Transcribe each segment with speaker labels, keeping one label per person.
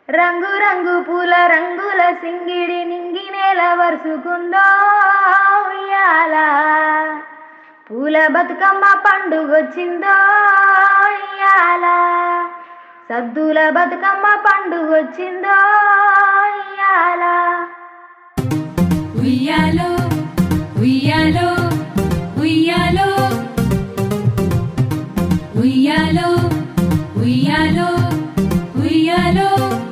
Speaker 1: రంగు రంగు పూల రంగుల సింగిడి నింగి నేల వరుసుకుందో ఉయ్యాల పూల బతుకమ్మ పండుగొచ్చిందో ఉయ్యాల సద్దుల బతుకమ్మ పండుగొచ్చిందో ఉయ్యాల
Speaker 2: ఉయ్యాలో ఉయ్యాలో ఉయ్యాలో ఉయ్యాలో ఉయ్యాలో ఉయ్యాలో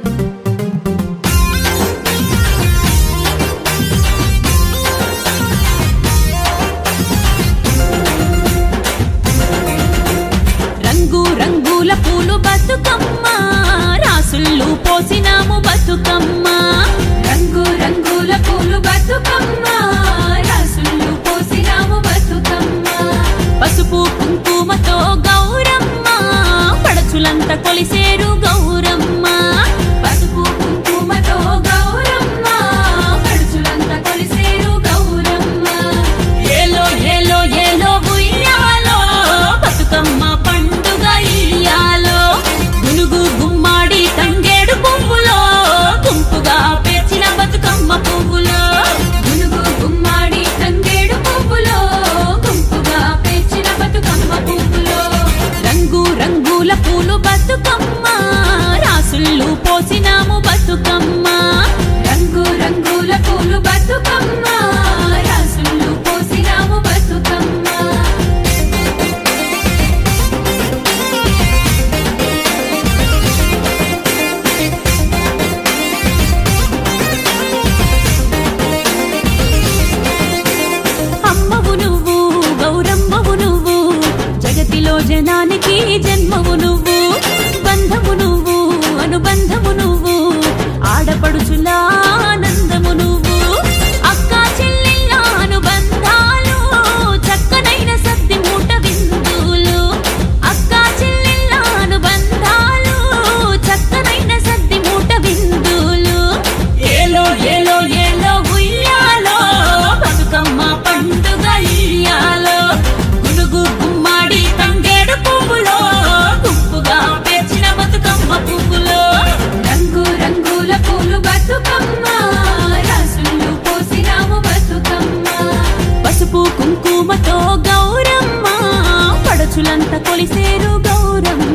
Speaker 2: రంగు రంగుల పూలు బతుకమ్మ రాసుళ్ళు పోసినాము బతుకమ్మ రంగు రంగుల పూలు బతుకమ్మ రాసుళ్ళు పోసినాము బతుకమ్మ పసుపు కుంకుమతో గౌరమ్మ పడచులంత కొలిసేరు గౌరమ్మ పసుపు కుంకుమతో గౌరమ్మ పడచులంత కొలిసేరు గౌరమ్మ ఏలో ఏలో ఏలో ఉయ్యాలో బతుకమ్మ పండుగ ఇయ్యాలో గునుగు గుమ్మాడి తంగేడు పువ్వులో గుంపుగా పేర్చిన బతుకమ్మ పువ్వులో గునుగు గుమ్మాడి తంగేడు పువ్వులో గుంపుగా పేర్చిన బతుకమ్మ పువ్వులో రంగు రంగుల పూలు బతుకమ్మ రాసుళ్ళు పోసినాము బతుకమ్మ రంగు రంగుల పూలు బతుకమ్మ రాసుళ్ళు పోసినాము బతుకమ్మ అమ్మవు నువ్వు గౌరమ్మవు నువ్వు జగతిలో జనానికి జన్మవు నువ్వు బంధము నువ్వు అనుబంధము నువ్వు ఆడపడుచుల ఆనందము నువ్వు అక్క చెల్లెళ్ళ అనుబంధాలు చక్కనైన సద్ది మూట విందులు అక్క చెల్లెళ్ళ అనుబంధాలు చక్కనైన సద్ది మూట విందులు ఏలో ఏలో ఏలో ఉయ్యాలో బతుకమ్మ పండుగ ఇయ్యాలో గునుగు గుమ్మాడి తంగేడు పువ్వులో గుంపుగా పేర్చిన బతుకమ్మ పువ్వులో రంగు రంగుల పూలు బతుకమ్మ రాసులు పోసినాము బతుకమ్మ పసుపు కుంకుమతో గౌరమ్మ పడచులంత కొలిసేరు గౌరమ్మ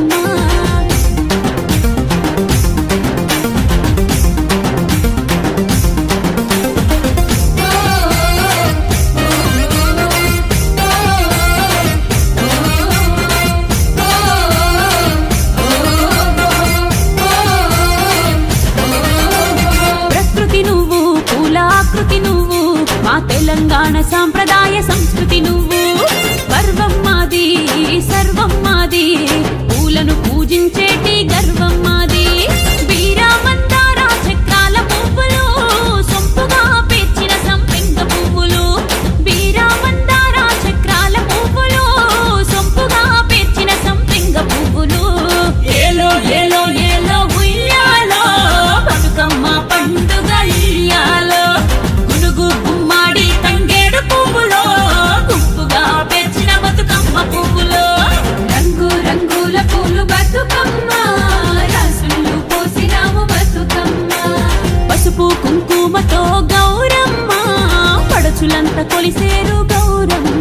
Speaker 2: ప్రకృతి నువ్వు పూలాకృతి నువ్వు మా తెలంగాణ సాంప్రదాయ సంస్కృతి నువ్వు గర్వం మాది సర్వం మాది పూలను పూజించేటి గర్వం మాది వీరామందార చక్రాల పువ్వులు సొంపుగా పేర్చిన సంపెంగ పువ్వులు వీరామందార చక్రాల పువ్వులు సొంపుగా పేర్చిన సంపెంగ పువ్వులు ఏలో ఏలో ఏలో ఉయ్యాలో బతుకమ్మ పండుగ ఇయ్యాలో గునుగు గుమ్మాడి తంగేడు పువ్వులో గుంపుగా పేర్చిన బతుకమ్మ పువ్వులో రంగు రంగుల పూలు బతుకమ్మ రాసులు పోసినాము బతుకమ్మ పసుపు కుంకుమతో గౌరమ్మ పడచులంత కొలిసేరు గౌరమ్మ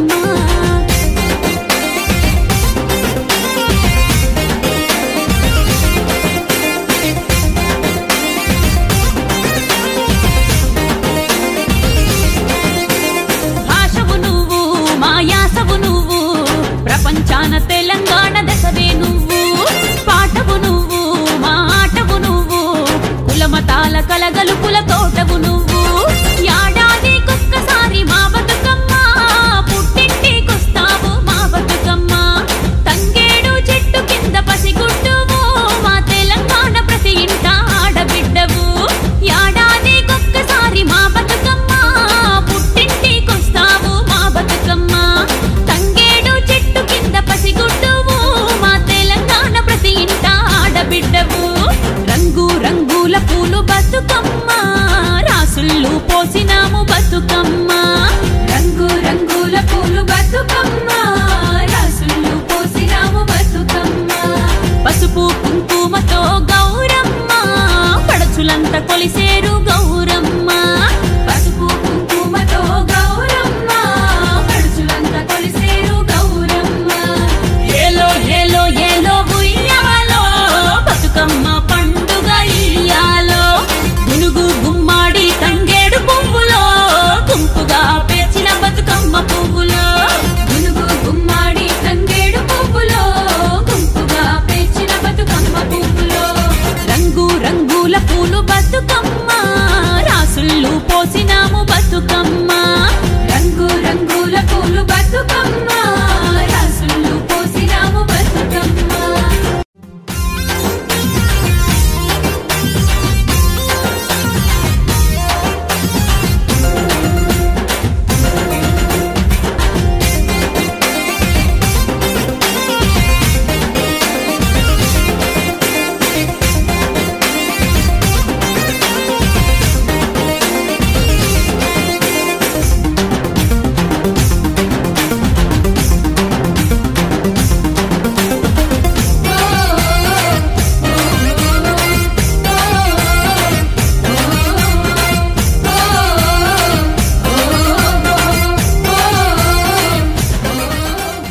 Speaker 2: భాషవు నువ్వు మాయాసవు నువ్వు ప్రపంచాన తెలంగాణ దశవే నువ్వు పాటవు నువ్వు మా ఆటవు నువ్వు కులమతాల కలగలు కుల తోటవు నువ్వు ఏడాదికొక్కసారి మా బతుకమ్మ పుట్టింటికొస్తావు మా బతుకమ్మ తంగేడు చెట్టు కింద పసిగుడ్డువు మా తెలంగాణ ప్రతి ఇంట ఆడబిడ్డవు ఏడాదికొక్కసారి మా బతుకమ్మ పుట్టింటికొస్తావు మా బతుకమ్మ తంగేడు చెట్టు కింద పసిగుడ్డువు మా తెలంగాణ ప్రతి ఇంట ఆడబిడ్డవు రంగు రంగుల పూలు బతుకమ్మ రాసుళ్ళు పోసినాము బతుకమ్మ రంగు రంగుల పూలు బతుకమ్మ రాసుళ్ళు పోసినాము బతుకమ్మ పసుపు కుంకుమతో గౌరమ్మ పడుచులంతా కొలిసేరు గౌరమ్మ పసుపు కుంకుమతో గౌరమ్మ పడుచులంతా కొలిసేరు గౌరమ్మ ఏలో ఏలో ఏలో ఉయ్యాలో బతుకమ్మ పండుగ ఇయ్యాలో గునుగు గుమ్మాడి తంగేడు పువ్వులో గుంపుగా పేర్చిన బతుకమ్మ పువ్వులో గునుగు గుమ్మాడి తంగేడు పువ్వులో గుంపుగా పేర్చిన బతుకమ్మ పువ్వులో రంగు రంగుల పూలు బతుకమ్మ